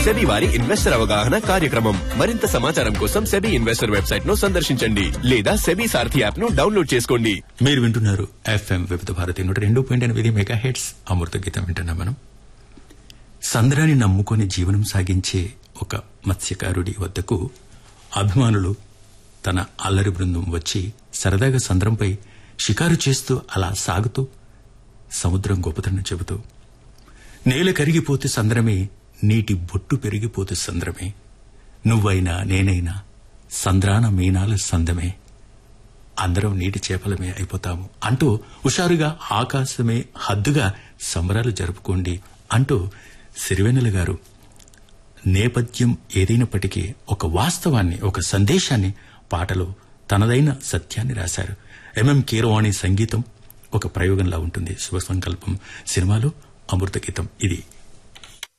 SEBI వారి investor అవగాహన కార్యక్రమం మరింత సమాచారం కోసం సెబీ ఇన్వెస్టర్ వెబ్సైట్ ను సందర్శించండి లేదా సెబీ సారథి యాప్ ను డౌన్లోడ్ చేసుకోండి మీరు వింటున్నారు ఎఫ్ఎం వివిధ భారతి నూట రెండు పాయింట్ ఎనిమిది మెగా హెడ్స్ అమృత గీతం వింటున్నాం మనం సంద్రాన్ని నమ్ముకొని జీవనం సాగించే ఒక మత్స్యకారుడి వద్దకు అభిమానులు తన అల్లరి బృందం వచ్చి సరదాగా సంద్రంపై షికారు చేస్తూ అలా సాగుతూ సముద్రం గొప్పతనం చెబుతూ నేల కరిగిపోతే సంద్రమే నీటి బొట్టు పెరిగిపోతే సంద్రమే నువ్వైనా నేనైనా సంద్రాన మీనాల సందమే అందరం నీటి చేపలమే అయిపోతాము అంటూ హుషారుగా ఆకాశమే హద్దుగా సంబరాలు జరుపుకోండి అంటూ సిరివెన్నెల గారు నేపథ్యం ఏదైనప్పటికీ ఒక వాస్తవాన్ని ఒక సందేశాన్ని పాటలో తనదైన సత్యాన్ని రాశారు ఎంఎం కీరవాణి సంగీతం ఒక ప్రయోగంలా ఉంటుంది శుభ సంకల్పం సినిమాలో అమృత గీతం ఇది